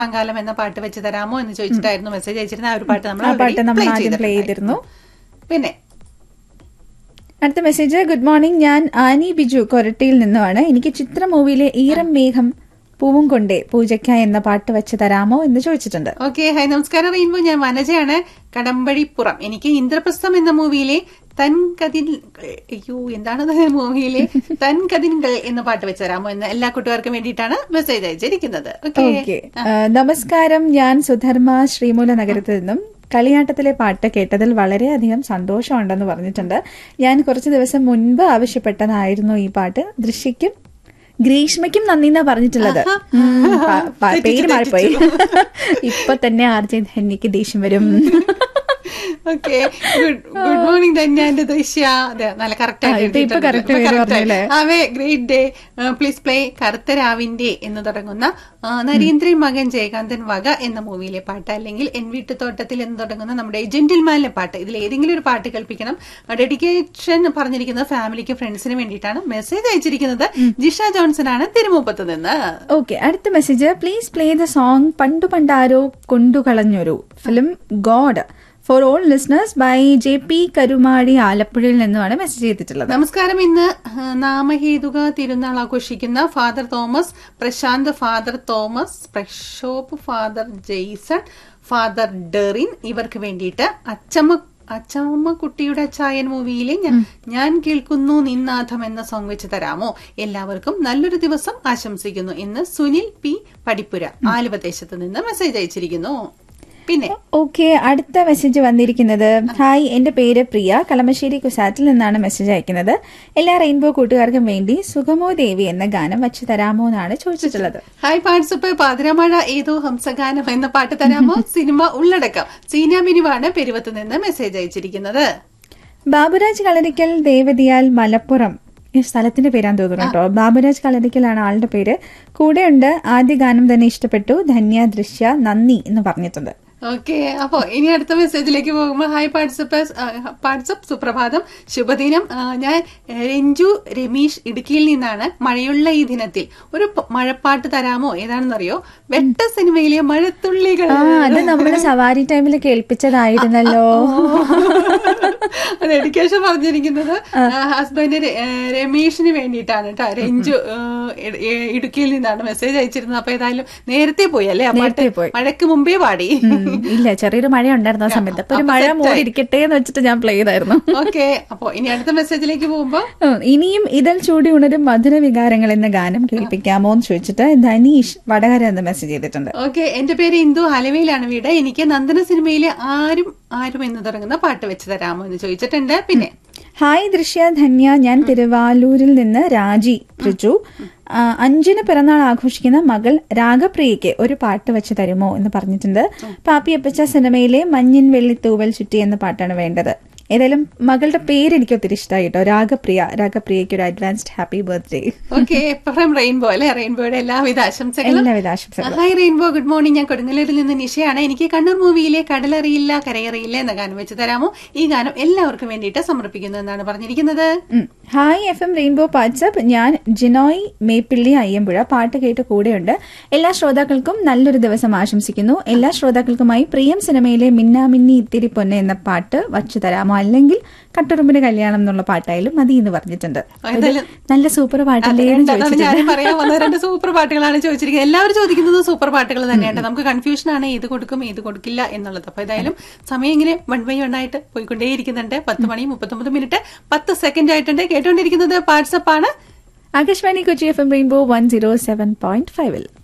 കാലം എന്ന പാട്ട് വെച്ച് തരാമോ എന്ന് ചോദിച്ചിട്ടായിരുന്നു മെസ്സേജ് അയച്ചിരുന്ന ആ ഒരു പാട്ട് നമ്മൾ ആ പാട്ട് already നമ്മൾ play ആദ്യം പ്ലേ ചെയ്തിട്ടുണ്ടായിരുന്നു. ചെയ്തിരുന്നു പിന്നെ അടുത്ത മെസ്സേജ് ഗുഡ് മോർണിംഗ് ഞാൻ ആനി ബിജു കൊരട്ടിയിൽ നിന്നുമാണ് എനിക്ക് ചിത്ര മൂവിയിലെ ഈരം മേഘം പൂവും കൊണ്ടേ പൂജയ്ക്ക എന്ന പാട്ട് വെച്ച് തരാമോ എന്ന് ചോദിച്ചിട്ടുണ്ട് ഓക്കെ ഹൈ നമസ്കാരം റെയിൻബോ ഞാൻ വനജയാണ് കടമ്പഴിപ്പുറം എനിക്ക് ഇന്ദ്രപ്രസ്ഥം എന്ന മൂവിയിലെ തൻ കതിൻ അയ്യോ എന്താണത് മൂവിയിലെ തൻ കതിൻകൾ എന്ന പാട്ട് വെച്ച് തരാമോ എന്ന് എല്ലാ കൂട്ടുകാർക്കും വേണ്ടിയിട്ടാണ് മെസ്സേജ് അയച്ചിരിക്കുന്നത് ഓക്കെ ഓക്കെ നമസ്കാരം ഞാൻ സുധർമ്മ ശ്രീമൂല നഗരത്തിൽ നിന്നും കളിയാട്ടത്തിലെ പാട്ട് കേട്ടതിൽ വളരെയധികം സന്തോഷമുണ്ടെന്ന് പറഞ്ഞിട്ടുണ്ട് ഞാൻ കുറച്ച് ദിവസം മുൻപ് ആവശ്യപ്പെട്ടതായിരുന്നു ഈ പാട്ട് ദൃശ്യയ്ക്കും ഗ്രീഷ്മയ്ക്കും നന്ദി എന്നാ പറഞ്ഞിട്ടുള്ളത് ഉം, പ- പ- പേര് മാറിപ്പോയി ഇപ്പൊ തന്നെ ആർ ജെ ധന്യക്ക് ദേഷ്യം വരും okay good good morning Dhanya എന്റെ ദൃശ്യ അതെ നല്ല കറക്റ്റ് ആ, ഇപ്പൊ- ഇപ്പൊ correct പേര് പറഞ്ഞല്ലേ? Have a great day please play കറുത്ത രാവിന്റെ എന്ന് തുടങ്ങുന്ന ആ, നരേന്ദ്രൻ മകൻ ജയകാന്തൻ വക എന്ന മൂവിയിലെ പാട്ട് അല്ലെങ്കിൽ എൻ വീട്ടുതോട്ടത്തിൽ എന്ന് തുടങ്ങുന്ന നമ്മുടെ ജെന്റിൽമാനിലെ പാട്ട് ഇതിൽ ഏതെങ്കിലും ഒരു പാട്ട് കേൾപ്പിക്കണം ഡെഡിക്കേഷൻ പറഞ്ഞിരിക്കുന്നത് ഫാമിലിക്ക് ഫ്രണ്ട്സിന് വേണ്ടിയിട്ടാണ് മെസ്സേജ് അയച്ചിരിക്കുന്നത് ജിഷ ജോൺസൺ ആണ് തിരുമുപ്പത്ത് നിന്ന് ഓക്കെ അടുത്ത message please play the song പണ്ടു പണ്ടാരോ കൊണ്ടുകളഞ്ഞൊരു film god for all listeners bye J P Karumadi ആലപ്പുഴയിൽ നിന്നുമാണ് മെസ്സേജ് ചെയ്തിട്ടുള്ളത് നമസ്കാരം ഇന്ന് ആ, നാമഹേതുക തിരുനാൾ ആഘോഷിക്കുന്ന father Thomas Prashanth father Thomas Prakshobh father Jaison father Derin ഇവർക്ക് വേണ്ടിയിട്ട് അച്ചമ്മ അച്ചമ്മ കുട്ടിയുടെ അച്ചായൻ മൂവിയിലെ ഞാൻ- ഞാൻ കേൾക്കുന്നു നിന്നാഥം എന്ന സോങ് വെച്ച് തരാമോ എല്ലാവർക്കും നല്ലൊരു ദിവസം ആശംസിക്കുന്നു എന്ന് സുനിൽ പി പടിപ്പുര ആലുവ ദേശത്ത് നിന്ന് മെസ്സേജ് അയച്ചിരിക്കുന്നു പിന്നെ ഓക്കെ അടുത്ത മെസ്സേജ് വന്നിരിക്കുന്നത് ഹായ് എന്റെ പേര് പ്രിയ കളമശ്ശേരി കുസാറ്റിൽ നിന്നാണ് മെസ്സേജ് അയക്കുന്നത് എല്ലാ റെയിൻബോ കൂട്ടുകാർക്കും വേണ്ടി സുഗമോ ദേവി എന്ന ഗാനം വച്ച് തരാമോ എന്നാണ് ചോദിച്ചിട്ടുള്ളത് ഹായ് പാട്സപ്പ് പാതിരമഴ ഏതോ ഹംസഗാനം എന്ന പാട്ട് തരാമോ സിനിമ ഉള്ളടക്കം സീന മിനിവാണ് പെരുവത്ത് നിന്ന് മെസ്സേജ് അയച്ചിരിക്കുന്നത് ബാബുരാജ് കളരിക്കൽ ദേവതിയാൽ മലപ്പുറം ഈ സ്ഥലത്തിന്റെ പേരാന്ന് തോന്നുന്നു കേട്ടോ ബാബുരാജ് കളരിക്കലാണ് ആളുടെ പേര് കൂടെയുണ്ട് ആദ്യ ഗാനം തന്നെ ഇഷ്ടപ്പെട്ടു ധന്യ ദൃശ്യ നന്ദി എന്ന് പറഞ്ഞിട്ടുണ്ട് ഓക്കെ അപ്പോ ഇനി അടുത്ത മെസ്സേജിലേക്ക് പോകുമ്പോൾ ഹായ് പാട്സപ്പ് പാട്സപ്പ് സുപ്രഭാതം ശുഭദിനം ആ, ഞാൻ രഞ്ജു രമീഷ് ഇടുക്കിയിൽ നിന്നാണ് മഴയുള്ള ഈ ദിനത്തിൽ ഒരു പ- മഴപ്പാട്ട് തരാമോ ഏതാണെന്നറിയോ വെട്ട സിനിമയിലെ മഴത്തുള്ളികൾ ആ അത് നമ്മൾ സവാരി ടൈമിൽ കേൾപ്പിച്ചതായിരുന്നല്ലോ ഡെഡിക്കേഷൻ പറഞ്ഞിരിക്കുന്നത് ഹസ്ബൻഡ് രമേഷിന് വേണ്ടിയിട്ടാണ് കേട്ടോ രഞ്ജു ആ, ഇ- ഇ- ഇടുക്കിയിൽ നിന്നാണ് മെസ്സേജ് അയച്ചിരുന്നത് അപ്പൊ ഏതായാലും നേരത്തെ പോയി അല്ലേ ആ പാട്ട് നേരത്തെ പോയി. മഴയ്ക്ക് മുമ്പേ പാടി ഉം, ഇല്ല ചെറിയൊരു മഴ ഉണ്ടായിരുന്നു ആ സമയത്ത് അപ്പൊ ഒരു അപ്പൊ മഴ set മൂടി ആയി. ഇരിക്കട്ടെ എന്ന് വെച്ചിട്ട് ഞാൻ പ്ലേ ചെയ്തായിരുന്നു ഓക്കെ അപ്പൊ ഇനി അടുത്ത മെസ്സേജിലേക്ക് പോകുമ്പോ ഉം, ഇനിയും ഇതൽ ചൂടി ഉണരും മധുര വികാരങ്ങൾ എന്ന ഗാനം കേൾപ്പിക്കാമോ എന്ന് ചോദിച്ചിട്ട് ധനീഷ് വടകര എന്ന് മെസ്സേജ് ചെയ്തിട്ടുണ്ട് ഓക്കെ എന്റെ പേര് ഇന്ദു ആലവയിലാണ് വീട് എനിക്ക് നന്ദന സിനിമയിലെ ആരും ആരും എന്ന് തുടങ്ങുന്ന പാട്ട് വെച്ച് തരാമോ എന്ന് ചോദിച്ചിട്ടുണ്ട് പിന്നെ ഹായ് ദൃശ്യ ധന്യ ഞാൻ തിരുവാലൂരിൽ നിന്ന് രാജി പ്രിജു ആ, അഞ്ചിന് പിറന്നാൾ ആഘോഷിക്കുന്ന മകൾ രാഗപ്രിയയ്ക്ക് ഒരു പാട്ട് വെച്ച് തരുമോ എന്ന് പറഞ്ഞിട്ടുണ്ട് പാപ്പി അപ്പച്ച സിനിമയിലെ മഞ്ഞിൻ വെള്ളിത്തൂവൽ ചുറ്റി എന്ന പാട്ടാണ് വേണ്ടത് ഏതായാലും മകളുടെ പേര് എനിക്ക് ഒത്തിരി ഇഷ്ടമായി കേട്ടോ രാഗപ്രിയ രാഗപ്രിയയ്ക്ക് ഒരു advanced happy birthday okay from rainbow അല്ലെ റെയിൻബോയുടെ എല്ലാവിധ ആശംസകളും എല്ലാവിധ ആശംസകളും ഹായ് റെയിൻബോ ഗുഡ് മോർണിംഗ് ഞാൻ കൊടുങ്ങല്ലൂരിൽ നിന്ന് നിഷയാണ് എനിക്ക് കണ്ണൂർ മൂവിയിലെ കടലറിയില്ല കരയറിയില്ല എന്ന ഗാനം വെച്ച് തരാമോ ഈ ഗാനം എല്ലാവർക്കും വേണ്ടിയിട്ട് സമർപ്പിക്കുന്നു എന്നാണ് പറഞ്ഞിരിക്കുന്നത് ഉം. Hi F M rainbow WhatsApp ഞാൻ ജിനോയ് മേപ്പിള്ളി അയ്യമ്പുഴ പാട്ട് കേട്ട് കൂടെയുണ്ട് എല്ലാ ശ്രോതാക്കൾക്കും നല്ലൊരു ദിവസം ആശംസിക്കുന്നു എല്ലാ ശ്രോതാക്കൾക്കുമായി പ്രിയം സിനിമയിലെ മിന്നാമിന്നി ഇത്തിരി പൊന്നെ എന്ന പാട്ട് വച്ചു തരാമോ അല്ലെങ്കിൽ കട്ടുറുമ്പിന് കല്യാണം എന്നുള്ള പാട്ടായാലും മതി എന്ന് പറഞ്ഞിട്ടുണ്ട് എന്തായാലും- നല്ല സൂപ്പർ പാട്ടല്ലേ എന്ന് അതാണ് ചോദിച്ചിട്ടുണ്ട് ഞാൻ പറയാൻ വന്ന രണ്ട് സൂപ്പർ പാട്ടുകളാണ് ചോദിച്ചിരിക്കുന്നത് എല്ലാവരും ചോദിക്കുന്നത് സൂപ്പർ പാട്ടുകൾ തന്നെയാണ് നമുക്ക് കൺഫ്യൂഷൻ ആണ് ഏത് കൊടുക്കും ഏത് കൊടുക്കില്ല എന്നുള്ളത് അപ്പൊ ഏതായാലും സമയം ഇങ്ങനെ വൺ ബൈ വൺ ആയിട്ട് പോയിക്കൊണ്ടേയിരിക്കുന്നുണ്ട് പത്ത് മണി മുപ്പത്തൊമ്പത് മിനിറ്റ് പത്ത് സെക്കൻഡ് ആയിട്ടുണ്ട് കേട്ടുകൊണ്ടിരിക്കുന്നത് വാട്സപ്പ് ആണ് Akashvani Kochi F M rainbow one zero seven point ഫൈവിൽ